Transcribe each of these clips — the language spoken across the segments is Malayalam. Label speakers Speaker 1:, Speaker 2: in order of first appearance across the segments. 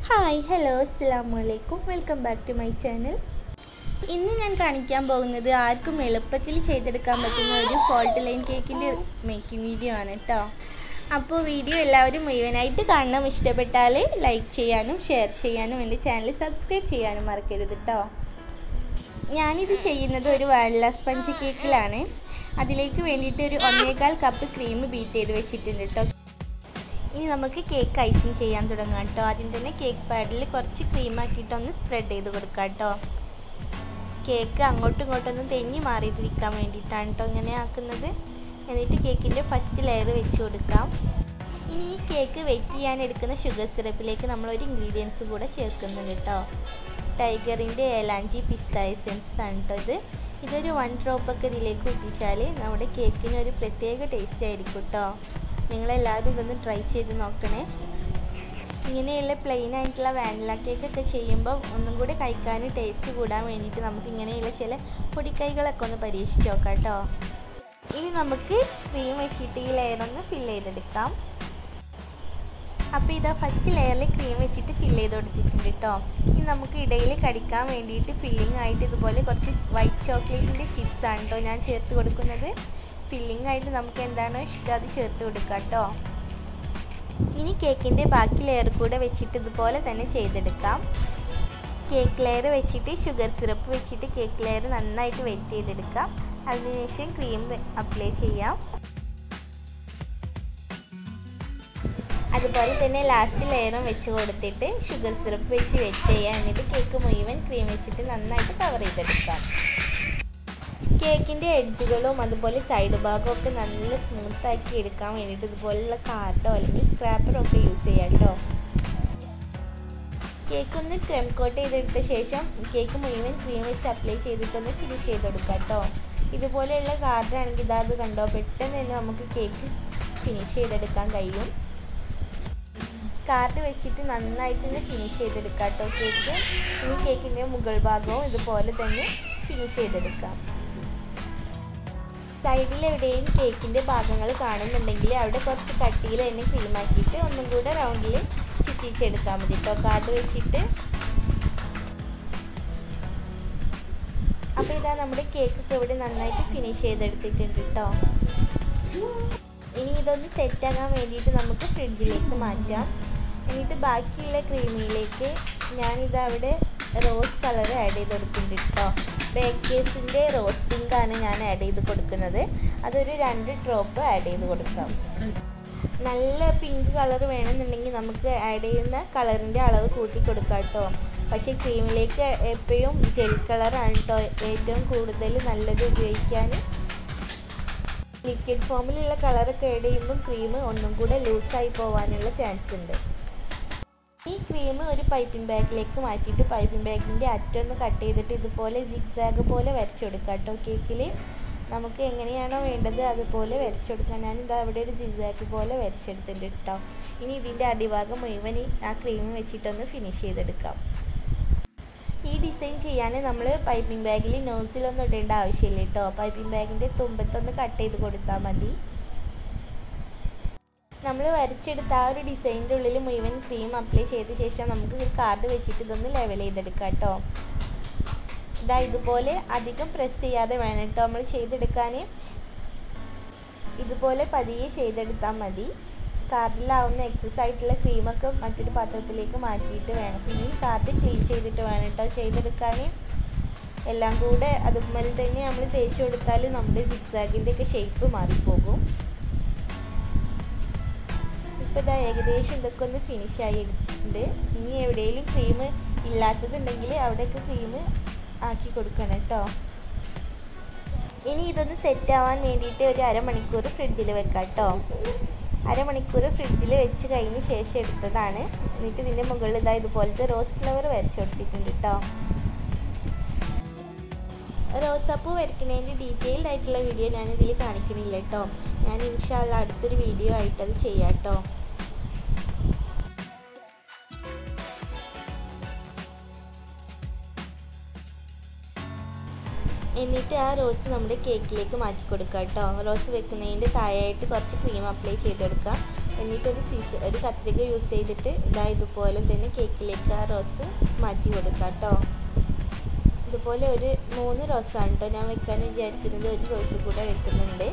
Speaker 1: ഹായ് ഹലോ അസ്സാം വലൈക്കും welcome back to my channel ഇന്ന് ഞാൻ കാണിക്കാൻ പോകുന്നത് ആർക്കും എളുപ്പത്തിൽ ചെയ്തെടുക്കാൻ പറ്റുന്ന ഒരു ഫോൾട്ട് ലൈൻ കേക്കിൻ്റെ മേക്കിംഗ് വീഡിയോ ആണ് കേട്ടോ അപ്പോൾ വീഡിയോ എല്ലാവരും മുഴുവനായിട്ട് കാണണം ഇഷ്ടപ്പെട്ടാൽ ലൈക്ക് ചെയ്യാനും ഷെയർ ചെയ്യാനും എൻ്റെ ചാനൽ സബ്സ്ക്രൈബ് ചെയ്യാനും മറക്കരുത് കേട്ടോ ഞാനിത് ചെയ്യുന്നത് ഒരു വാനില സ്പഞ്ച് കേക്കിലാണ് അതിലേക്ക് വേണ്ടിയിട്ട് ഒരു ഒന്നേകാൽ കപ്പ് ക്രീം ബീറ്റ് ചെയ്ത് വെച്ചിട്ടുണ്ട് കേട്ടോ ഇനി നമുക്ക് കേക്ക് ഐസിങ് ചെയ്യാൻ തുടങ്ങാം കേട്ടോ ആദ്യം തന്നെ കേക്ക് പാഡിൽ കുറച്ച് ക്രീം ആക്കിയിട്ട് ഒന്ന് സ്പ്രെഡ് ചെയ്ത് കൊടുക്കാം കേട്ടോ കേക്ക് അങ്ങോട്ടും ഇങ്ങോട്ടും ഒന്ന് തെന്നി മാറിയിട്ടിരിക്കാൻ വേണ്ടിയിട്ടാണ് കേട്ടോ ഇങ്ങനെ ആക്കുന്നത് എന്നിട്ട് കേക്കിൻ്റെ ഫസ്റ്റ് ലെയർ വെച്ച് കൊടുക്കാം ഇനി ഈ കേക്ക് വെയിറ്റ് ചെയ്യാൻ എടുക്കുന്ന ഷുഗർ സിറപ്പിലേക്ക് നമ്മൾ ഒരു ഇൻഗ്രീഡിയൻസ് കൂടെ ചേർക്കുന്നുണ്ട് കേട്ടോ ടൈഗറിൻ്റെ ഏലാഞ്ചി പിസ്ത എസെൻസ് ആണ് കേട്ടോ ഇത് ഇതൊരു വൺ ഡ്രോപ്പ് ഒക്കെ ഇതിലേക്ക് ഒറ്റിച്ചാൽ നമ്മുടെ കേക്കിന് ഒരു പ്രത്യേക ടേസ്റ്റ് ആയിരിക്കും കേട്ടോ നിങ്ങളെല്ലാവരും ഇതൊന്ന് ട്രൈ ചെയ്ത് നോക്കണേ ഇങ്ങനെയുള്ള പ്ലെയിൻ ആയിട്ടുള്ള വാനില കേക്ക് ഒക്കെ ചെയ്യുമ്പോൾ ഒന്നും കൂടി കഴിക്കാൻ ടേസ്റ്റ് കൂടാൻ വേണ്ടിയിട്ട് നമുക്ക് ഇങ്ങനെയുള്ള ചില പൊടിക്കൈകളൊക്കെ ഒന്ന് പരീക്ഷിച്ച് നോക്കാം കേട്ടോ ഇനി നമുക്ക് ക്രീം വെച്ചിട്ട് ഈ ലെയർ ഒന്ന് ഫില്ല് ചെയ്തെടുക്കാം അപ്പോൾ ഇതാ ഫസ്റ്റ് ലെയറിൽ ക്രീം വെച്ചിട്ട് ഫില്ല് ചെയ്ത് കൊടുത്തിട്ടുണ്ട് കേട്ടോ ഇനി നമുക്ക് ഇടയിൽ കടിക്കാൻ വേണ്ടിയിട്ട് ഫില്ലിംഗ് ആയിട്ട് ഇതുപോലെ കുറച്ച് വൈറ്റ് ചോക്ലേറ്റിൻ്റെ ചിപ്സ് ആണ് കേട്ടോ ഞാൻ ചേർത്ത് കൊടുക്കുന്നത് ഫില്ലിംഗ് ആയിട്ട് നമുക്ക് എന്താണോ ഇഷ്ടം അത് ചേർത്ത് കൊടുക്കാം കേട്ടോ ഇനി കേക്കിൻ്റെ ബാക്കി ലെയർ കൂടെ വെച്ചിട്ട് ഇതുപോലെ തന്നെ ചെയ്തെടുക്കാം കേക്ക് ലെയർ വെച്ചിട്ട് ഷുഗർ സിറപ്പ് വെച്ചിട്ട് കേക്ക് ലെയർ നന്നായിട്ട് വെറ്റ് ചെയ്തെടുക്കാം അതിനുശേഷം ക്രീം അപ്ലൈ ചെയ്യാം അതുപോലെ തന്നെ ലാസ്റ്റ് ലെയറും വെച്ച് കൊടുത്തിട്ട് ഷുഗർ സിറപ്പ് വെച്ച് വെറ്റ് ചെയ്യാം എന്നിട്ട് കേക്ക് മുഴുവൻ ക്രീം വെച്ചിട്ട് നന്നായിട്ട് കവർ ചെയ്തെടുക്കാം കേക്കിൻ്റെ എഡ്ജുകളും അതുപോലെ സൈഡ് ഭാഗവും ഒക്കെ നല്ല സ്മൂത്ത് ആക്കി എടുക്കാൻ വേണ്ടിയിട്ട് ഇതുപോലുള്ള കാർഡോ അല്ലെങ്കിൽ സ്ക്രാപ്പറോ ഒക്കെ യൂസ് ചെയ്യാം കേട്ടോ കേക്ക് ഒന്ന് ക്രെം കോട്ട് ചെയ്തെടുത്ത ശേഷം കേക്ക് മുഴുവൻ ക്രീം വെച്ച് അപ്ലൈ ചെയ്തിട്ടൊന്ന് ഫിനിഷ് ചെയ്ത് കൊടുക്കാം കേട്ടോ ഇതുപോലെയുള്ള കാർഡാണെങ്കിൽ ഇതാ അത് കണ്ടോ പെട്ടെന്ന് തന്നെ നമുക്ക് കേക്ക് ഫിനിഷ് ചെയ്തെടുക്കാൻ കഴിയും കാർഡ് വെച്ചിട്ട് നന്നായിട്ട് തന്നെ ഫിനിഷ് ചെയ്തെടുക്കാം കേട്ടോ കേക്ക് ഇനി കേക്കിൻ്റെ മുകൾ ഭാഗവും ഇതുപോലെ തന്നെ ഫിനിഷ് ചെയ്തെടുക്കാം സൈഡിൽ എവിടെയും കേക്കിൻ്റെ ഭാഗങ്ങൾ കാണുന്നുണ്ടെങ്കിൽ അവിടെ കുറച്ച് കട്ടിയിൽ തന്നെ ക്രീം ആക്കിയിട്ട് ഒന്നും കൂടെ റൗണ്ടിൽ ചുറ്റിച്ചെടുക്കാൻ മതി കേട്ടോ കാർഡ് വെച്ചിട്ട് അപ്പോൾ ഇതാ നമ്മുടെ കേക്കൊക്കെ ഇവിടെ നന്നായിട്ട് ഫിനിഷ് ചെയ്തെടുത്തിട്ടുണ്ട് കേട്ടോ ഇനി ഇതൊന്ന് സെറ്റാകാൻ വേണ്ടിയിട്ട് നമുക്ക് ഫ്രിഡ്ജിലേക്ക് മാറ്റാം എന്നിട്ട് ബാക്കിയുള്ള ക്രീമിലേക്ക് ഞാനിത് അവിടെ റോസ് കളർ ആഡ് ചെയ്ത് കൊടുക്കുന്നുണ്ട് കേട്ടോ ബേക്കേഴ്സിൻ്റെ റോസ് പിങ്ക് ആണ് ഞാൻ ആഡ് ചെയ്ത് കൊടുക്കുന്നത് അതൊരു രണ്ട് ഡ്രോപ്പ് ആഡ് ചെയ്ത് കൊടുക്കാം നല്ല പിങ്ക് കളർ വേണമെന്നുണ്ടെങ്കിൽ നമുക്ക് ആഡ് ചെയ്യുന്ന കളറിൻ്റെ അളവ് കൂട്ടി കൊടുക്കാം കേട്ടോ പക്ഷേ ക്രീമിലേക്ക് എപ്പോഴും ജെൽ കളറാണ് കേട്ടോ ഏറ്റവും കൂടുതൽ നല്ലത് ഉപയോഗിക്കാൻ ലിക്വിഡ് ഫോമിലുള്ള കളറൊക്കെ ആഡ് ചെയ്യുമ്പോൾ ക്രീം ഒന്നും കൂടെ ലൂസായി പോകാനുള്ള ചാൻസ് ഉണ്ട് ഈ ക്രീം ഒരു പൈപ്പിംഗ് ബാഗിലേക്ക് മാറ്റിയിട്ട് പൈപ്പിംഗ് ബാഗിൻ്റെ അറ്റം ഒന്ന് കട്ട് ചെയ്തിട്ട് ഇതുപോലെ സിഗ്സാഗ് പോലെ വരച്ചു കൊടുക്കാം കേട്ടോ കേക്കിൽ നമുക്ക് എങ്ങനെയാണോ വേണ്ടത് അതുപോലെ വരച്ചു കൊടുക്കാം ഞാൻ ഇതാ അവിടെ ഒരു സിഗ്സാഗ് പോലെ വരച്ചെടുത്തിട്ടുണ്ട് കേട്ടോ ഇനി ഇതിൻ്റെ അടിഭാഗം മുഴുവൻ ആ ക്രീം വെച്ചിട്ടൊന്ന് ഫിനിഷ് ചെയ്തെടുക്കാം ഈ ഡിസൈൻ ചെയ്യാൻ നമ്മൾ പൈപ്പിംഗ് ബാഗിൽ നോസിലൊന്നും ഇടേണ്ട ആവശ്യമില്ല കേട്ടോ പൈപ്പിംഗ് ബാഗിൻ്റെ തുമ്പത്തൊന്ന് കട്ട് ചെയ്ത് കൊടുത്താൽ മതി നമ്മൾ വരച്ചെടുത്ത ആ ഒരു ഡിസൈനിൻ്റെ ഉള്ളിൽ മുഴുവൻ ക്രീം അപ്ലൈ ചെയ്ത ശേഷം നമുക്ക് ഒരു കാർഡ് വെച്ചിട്ട് ഇതൊന്ന് ലെവൽ ചെയ്തെടുക്കാം കേട്ടോ ഇതാ ഇതുപോലെ അധികം പ്രസ് ചെയ്യാതെ വേണം കേട്ടോ നമ്മൾ ചെയ്തെടുക്കാൻ ഇതുപോലെ പതിയെ ചെയ്തെടുത്താൽ മതി കാർഡിലാവുന്ന എക്സസ് ആയിട്ടുള്ള ക്രീമൊക്കെ മറ്റൊരു പാത്രത്തിലേക്ക് മാറ്റിയിട്ട് വേണം പിന്നെ ഈ കാർഡ് ക്ലീൻ ചെയ്തിട്ട് വേണം കേട്ടോ ചെയ്തെടുക്കാൻ എല്ലാം കൂടെ അതുപോലെ തന്നെ നമ്മൾ തേച്ച് കൊടുത്താൽ നമ്മുടെ സിക്സാഗിൻ്റെ ഒക്കെ ഷേപ്പ് മാറിപ്പോകും ഇപ്പോൾ ഇതാ ഏകദേശം ഇതൊക്കെ ഒന്ന് ഫിനിഷ് ആയിട്ടുണ്ട് ഇനി എവിടെയെങ്കിലും ക്രീം ഇല്ലാത്തതുണ്ടെങ്കിൽ അവിടെയൊക്കെ ക്രീം ആക്കി കൊടുക്കണം കേട്ടോ ഇനി ഇതൊന്ന് സെറ്റ് ആവാൻ വേണ്ടിയിട്ട് ഒരു അരമണിക്കൂർ ഫ്രിഡ്ജിൽ വെക്കാം കേട്ടോ അരമണിക്കൂർ ഫ്രിഡ്ജിൽ വെച്ച് കഴിഞ്ഞ ശേഷം എടുത്തതാണ് എന്നിട്ട് ഇതിൻ്റെ മുകളിൽ ഇതാ ഇതുപോലത്തെ റോസ് ഫ്ലവർ വരച്ചു കൊടുത്തിട്ടുണ്ട് കേട്ടോ റോസാപ്പൂ വരയ്ക്കുന്നതിൻ്റെ ഡീറ്റെയിൽഡ് ആയിട്ടുള്ള വീഡിയോ ഞാൻ ഇതിൽ കാണിക്കണില്ല കേട്ടോ ഞാൻ ഇൻഷാല്ല അടുത്തൊരു വീഡിയോ ആയിട്ട് അത് ചെയ്യാം കേട്ടോ എന്നിട്ട് ആ റോസ് നമ്മുടെ കേക്കിലേക്ക് മാറ്റി കൊടുക്കുക കേട്ടോ റോസ് വെക്കുന്നതിൻ്റെ താഴെയായിട്ട് കുറച്ച് ക്രീം അപ്ലൈ ചെയ്ത് കൊടുക്കുക എന്നിട്ടൊരു സീസ് ഒരു കത്രിക യൂസ് ചെയ്തിട്ട് ഇതാ ഇതുപോലെ തന്നെ കേക്കിലേക്ക് ആ റോസ് മാറ്റി കൊടുക്കാം കേട്ടോ ഇതുപോലെ ഒരു മൂന്ന് റോസാണ് കേട്ടോ ഞാൻ വെക്കാൻ വിചാരിക്കുന്നത് ഒരു റോസ് കൂടെ വെക്കുന്നുണ്ട്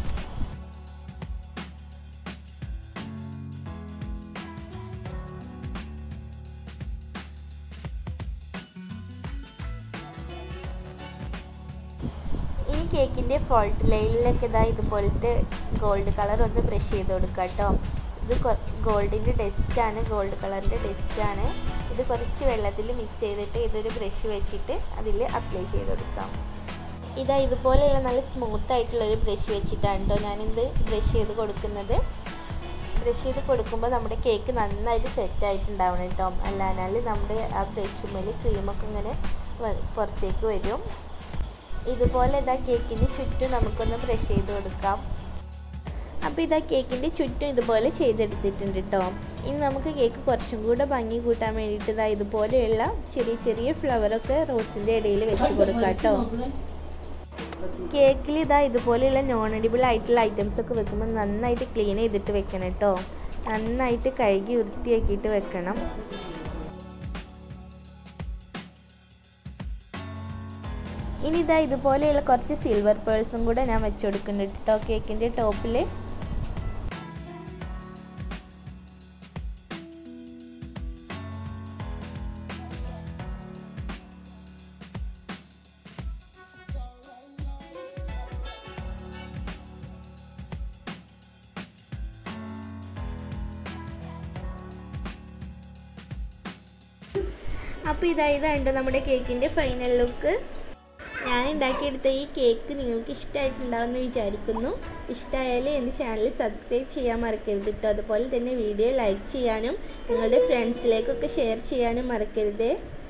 Speaker 1: ഇനി കേക്കിൻ്റെ ഫോൾട്ട് ലൈനിലൊക്കെ ഇതാ ഇതുപോലത്തെ ഗോൾഡ് കളർ ഒന്ന് ബ്രഷ് ചെയ്ത് കൊടുക്കുക കേട്ടോ ഇത് ഗോൾഡിൻ്റെ ഡസ്റ്റ് ആണ് ഗോൾഡ് കളറിൻ്റെ ഡസ്റ്റ് ആണ് ഇത് കുറച്ച് വെള്ളത്തിൽ മിക്സ് ചെയ്തിട്ട് ഇതൊരു ബ്രഷ് വെച്ചിട്ട് അതിൽ അപ്ലൈ ചെയ്ത് കൊടുക്കാം ഇതാ ഇതുപോലെയുള്ള നല്ല സ്മൂത്ത് ആയിട്ടുള്ള ഒരു ബ്രഷ് വെച്ചിട്ടാണ് കേട്ടോ ഞാനിത് ബ്രഷ് ചെയ്ത് കൊടുക്കുന്നത് ബ്രഷ് ചെയ്ത് കൊടുക്കുമ്പോൾ നമ്മുടെ കേക്ക് നന്നായിട്ട് സെറ്റ് ആയിട്ടുണ്ടാവണം കേട്ടോ അല്ലാഞ്ഞാൽ നമ്മുടെ ആ ബ്രഷുമേൽ ക്രീമൊക്കെ ഇങ്ങനെ പുറത്തേക്ക് വരും ഇതുപോലെ ഇതാ കേക്കിന് ചുറ്റും നമുക്കൊന്ന് ബ്രഷ് ചെയ്ത് കൊടുക്കാം അപ്പോൾ ഇതാ കേക്കിൻ്റെ ചുറ്റും ഇതുപോലെ ചെയ്തെടുത്തിട്ടുണ്ട് കേട്ടോ ഇനി നമുക്ക് കേക്ക് കുറച്ചും കൂടെ ഭംഗി കൂട്ടാൻ വേണ്ടിയിട്ട് ഇതാ ഇതുപോലെയുള്ള ചെറിയ ചെറിയ ഫ്ലവറൊക്കെ റോസിൻ്റെ ഇടയിൽ വെച്ച് കൊടുക്കാം കേട്ടോ കേക്കിൽ ഇതാ ഇതുപോലെയുള്ള നോൺ എഡിബിൾ ആയിട്ടുള്ള ഐറ്റംസ് ഒക്കെ വെക്കുമ്പോൾ നന്നായിട്ട് ക്ലീൻ ചെയ്തിട്ട് വെക്കണം കേട്ടോ നന്നായിട്ട് കഴുകി വൃത്തിയാക്കിയിട്ട് വെക്കണം ഇനി ഇതാ ഇതുപോലെയുള്ള കുറച്ച് സിൽവർ പേൾസും കൂടെ ഞാൻ വെച്ച് കൊടുക്കുന്നുണ്ട് കേട്ടോ കേക്കിൻ്റെ ടോപ്പിൽ അപ്പോൾ ഇതാ ഇതാണ്ട് നമ്മുടെ കേക്കിൻ്റെ ഫൈനൽ ലുക്ക് ഞാൻ ഉണ്ടാക്കിയെടുത്ത ഈ കേക്ക് നിങ്ങൾക്ക് ഇഷ്ടമായിട്ടുണ്ടാവുമെന്ന് വിചാരിക്കുന്നു ഇഷ്ടമായാൽ എൻ്റെ ചാനൽ സബ്സ്ക്രൈബ് ചെയ്യാൻ മറക്കരുത് കേട്ടോ അതുപോലെ തന്നെ വീഡിയോ ലൈക്ക് ചെയ്യാനും നിങ്ങളുടെ ഫ്രണ്ട്സിലേക്കൊക്കെ ഷെയർ ചെയ്യാനും മറക്കരുത്